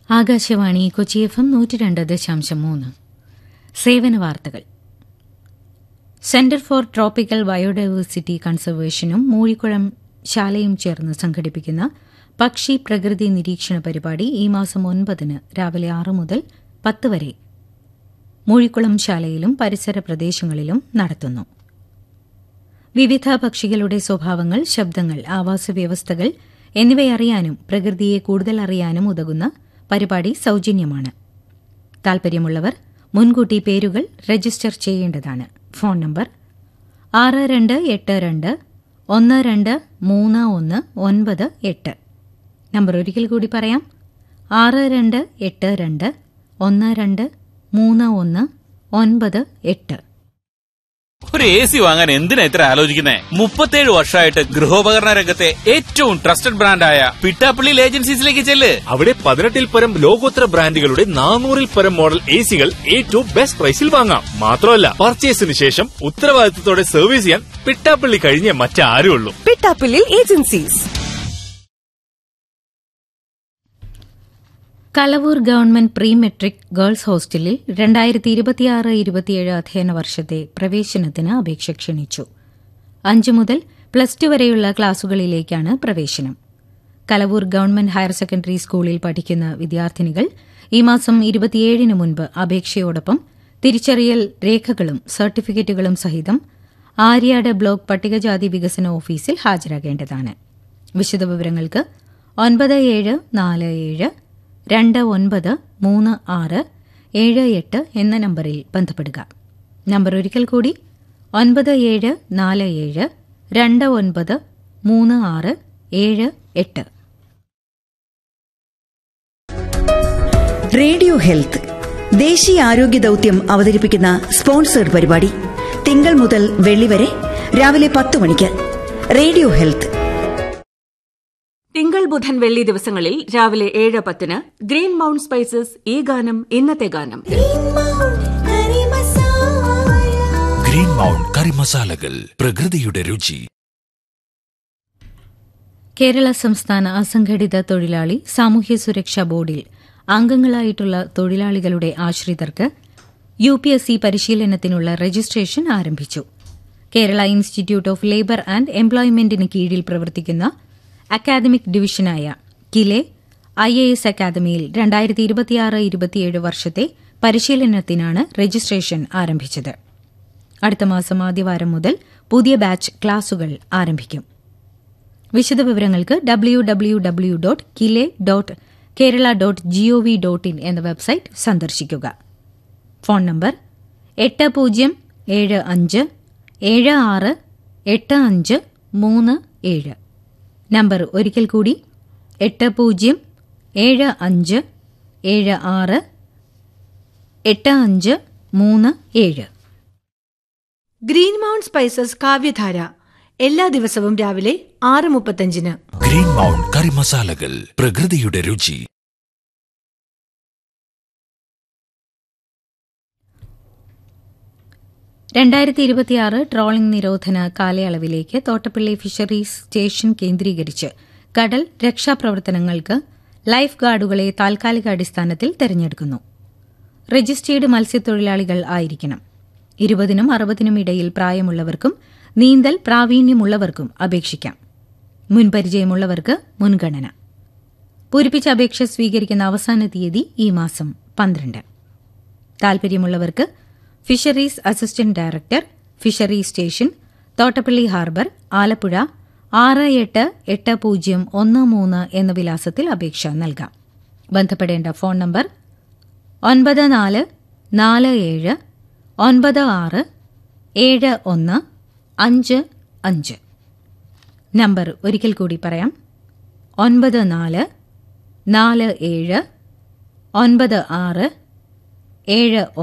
Akashvani Kochi F M നൂറ്റി രണ്ട് ദശാംശം മൂന്ന് സേവന വാർത്തകൾ സെന്റർ ഫോർ ട്രോപ്പിക്കൽ ബയോഡൈവേഴ്സിറ്റി കൺസർവേഷനും മൂഴിക്കുളം ശാലയും ചേർന്ന് സംഘടിപ്പിക്കുന്ന പക്ഷി പ്രകൃതി നിരീക്ഷണ പരിപാടി ഈ മാസം ഒൻപതിന് രാവിലെ ആറ് മുതൽ പത്ത് വരെ മൂഴിക്കുളം ശാലയിലും പരിസര പ്രദേശങ്ങളിലും നടത്തുന്നു വിവിധ പക്ഷികളുടെ സ്വഭാവങ്ങൾ ശബ്ദങ്ങൾ ആവാസ വ്യവസ്ഥകൾ എന്നിവയറിയാനും പ്രകൃതിയെ കൂടുതൽ അറിയാനും ഉതകുന്ന പരിപാടി സൌജന്യമാണ് താൽപര്യമുള്ളവർ മുൻകൂട്ടി പേരുകൾ രജിസ്റ്റർ ചെയ്യേണ്ടതാണ് ഫോൺ നമ്പർ ആറ് രണ്ട് എട്ട് രണ്ട് ഒന്ന് രണ്ട് മൂന്ന് ഒന്ന് ഒൻപത് എട്ട് നമ്പർ ഒരിക്കൽ കൂടി പറയാം ആറ് രണ്ട് എട്ട് രണ്ട് ഒന്ന് രണ്ട് മൂന്ന് ഒന്ന് ഒൻപത് എട്ട് ഒരു എ സി വാങ്ങാൻ എന്തിനാ ഇത്ര ആലോചിക്കുന്നേ മുപ്പത്തേഴ് വർഷമായിട്ട് ഗൃഹോപകരണ രംഗത്തെ ഏറ്റവും ട്രസ്റ്റഡ് ബ്രാൻഡായ പിട്ടാപ്പള്ളിയിൽ ഏജൻസീസിലേക്ക് ചെല്ല് അവിടെ പതിനെട്ടിൽ പരം ലോകോത്തര ബ്രാൻഡുകളുടെ നാനൂറിൽ പരം മോഡൽ എ സികൾ ഏറ്റവും ബെസ്റ്റ് പ്രൈസിൽ വാങ്ങാം മാത്രമല്ല പർച്ചേസിന് ശേഷം ഉത്തരവാദിത്തത്തോടെ സർവീസ് ചെയ്യാൻ പിട്ടാപ്പള്ളി കഴിഞ്ഞേ മറ്റാരും ഉള്ളൂ പിട്ടാപ്പിള്ളിൽ agencies Kalavoor government pre matric girls ഹോസ്റ്റലിൽ രണ്ടായിരത്തി ഇരുപത്തിയാറ് ഇരുപത്തിയേഴ് അധ്യയന വർഷത്തെ പ്രവേശനത്തിന് അപേക്ഷ ക്ഷണിച്ചു അഞ്ചു മുതൽ പ്ലസ് ടു വരെയുള്ള ക്ലാസുകളിലേക്കാണ് പ്രവേശനം കലവൂർ ഗവൺമെന്റ് ഹയർ സെക്കൻഡറി സ്കൂളിൽ പഠിക്കുന്ന വിദ്യാർത്ഥിനികൾ ഈ മാസം ഇരുപത്തിയേഴിന് മുൻപ് അപേക്ഷയോടൊപ്പം തിരിച്ചറിയൽ രേഖകളും സർട്ടിഫിക്കറ്റുകളും സഹിതം ആര്യാട് ബ്ലോക്ക് പട്ടികജാതി വികസന ഓഫീസിൽ ഹാജരാകേണ്ടതാണ് വിശദവിവരങ്ങൾക്ക് ഒൻപത് ഏഴ് നാല് ഏഴ് രണ്ട് ഒൻപത് മൂന്ന് ആറ് ഏഴ് എട്ട് എന്ന നമ്പറിൽ ബന്ധപ്പെടുക നമ്പർ ഒരിക്കൽ കൂടി ഒൻപത് ഏഴ് നാല് ഏഴ് രണ്ട് ഒൻപത് മൂന്ന് ആറ് ഏഴ് എട്ട് റേഡിയോ ഹെൽത്ത് ദേശീയ ആരോഗ്യ ദൌത്യം അവതരിപ്പിക്കുന്ന സ്പോൺസേഡ് പരിപാടി തിങ്കൾ മുതൽ വെള്ളി വരെ രാവിലെ പത്ത് മണിക്ക് റേഡിയോ ഹെൽത്ത് തിങ്കൾ ബുധൻ വെള്ളി ദിവസങ്ങളിൽ രാവിലെ ഏഴ് പത്തിന് ഗ്രീൻ മൗണ്ട് സ്പൈസസ് ഈ ഗാനം ഇന്നത്തെ ഗാനം ഗ്രീൻ മൗണ്ട് കറി മസാലകൾ പ്രകൃതിയുടെ രുചി കേരള സംസ്ഥാന അസംഘടിത തൊഴിലാളി സാമൂഹ്യ സുരക്ഷാ ബോർഡിൽ അംഗങ്ങളായിട്ടുള്ള തൊഴിലാളികളുടെ ആശ്രിതർക്ക് യു പി എസ് സി പരിശീലനത്തിനുള്ള രജിസ്ട്രേഷൻ ആരംഭിച്ചു Kerala institute of labour and എംപ്ലോയ്മെന്റിന് കീഴിൽ പ്രവർത്തിക്കുന്ന അക്കാദമിക് ഡിവിഷനായ കിലെ ഐ എ എസ് അക്കാദമിയിൽ രണ്ടായിരത്തി ഇരുപത്തിയാറ് ഇരുപത്തിയേഴ് വർഷത്തെ പരിശീലനത്തിനാണ് രജിസ്ട്രേഷൻ ആരംഭിച്ചത് അടുത്ത മാസം ആദ്യവാരം മുതൽ പുതിയ ബാച്ച് ക്ലാസുകൾ ആരംഭിക്കും വിശദവിവരങ്ങൾക്ക് W W W dot KILE dot Kerala dot gov dot in എന്ന വെബ്സൈറ്റ് സന്ദർശിക്കുക ഫോൺ നമ്പർ എട്ട് പൂജ്യം ഏഴ് അഞ്ച് ഏഴ് ആറ് എട്ട് അഞ്ച് മൂന്ന് ഏഴ് നമ്പർ ഒരിക്കൽ കൂടി എട്ട് പൂജ്യം ഏഴ് അഞ്ച് ഏഴ് ആറ് എട്ട് അഞ്ച് മൂന്ന് ഏഴ് ഗ്രീൻ മൗണ്ട് സ്പൈസസ് കാവ്യധാര എല്ലാ ദിവസവും രാവിലെ ആറ് മുപ്പത്തഞ്ചിന് ഗ്രീൻ മൗണ്ട് കറി മസാലകൾ പ്രകൃതിയുടെ രുചി രണ്ടായിരത്തി ഇരുപത്തിയാറ് ട്രോളിംഗ് നിരോധന കാലയളവിലേക്ക് തോട്ടപ്പള്ളി ഫിഷറീസ് സ്റ്റേഷൻ കേന്ദ്രീകരിച്ച് കടൽ രക്ഷാപ്രവർത്തനങ്ങൾക്ക് ലൈഫ് ഗാർഡുകളെ താൽക്കാലിക അടിസ്ഥാനത്തിൽ തെരഞ്ഞെടുക്കുന്നു രജിസ്റ്റേർഡ് മത്സ്യത്തൊഴിലാളികൾ ആയിരിക്കണം ഇരുപതിനും അറുപതിനും ഇടയിൽ പ്രായമുള്ളവർക്കും നീന്തൽ പ്രാവീണ്യമുള്ളവർക്കും അപേക്ഷിക്കാം മുൻപരിചയമുള്ളവർക്ക് മുൻഗണന പൂരിപ്പിച്ച അപേക്ഷ സ്വീകരിക്കുന്ന അവസാന തീയതി ഈ മാസം പന്ത്രണ്ട് താൽപര്യമുള്ളവർക്ക് fisheries assistant director fisheries station Thottappally harbour Alappuzha ആറ് എട്ട് എട്ട് പൂജ്യം ഒന്ന് മൂന്ന് എന്ന വിലാസത്തിൽ അപേക്ഷ നൽകാം ബന്ധപ്പെടേണ്ട ഫോൺ നമ്പർ ഒൻപത് നാല് നാല് ഏഴ് ഒൻപത് ആറ് ഏഴ് ഒന്ന് അഞ്ച് അഞ്ച് നമ്പർ ഒരിക്കൽ കൂടി പറയാം ഒൻപത് നാല് നാല് ഏഴ് ഒൻപത് ആറ് ഏഴ്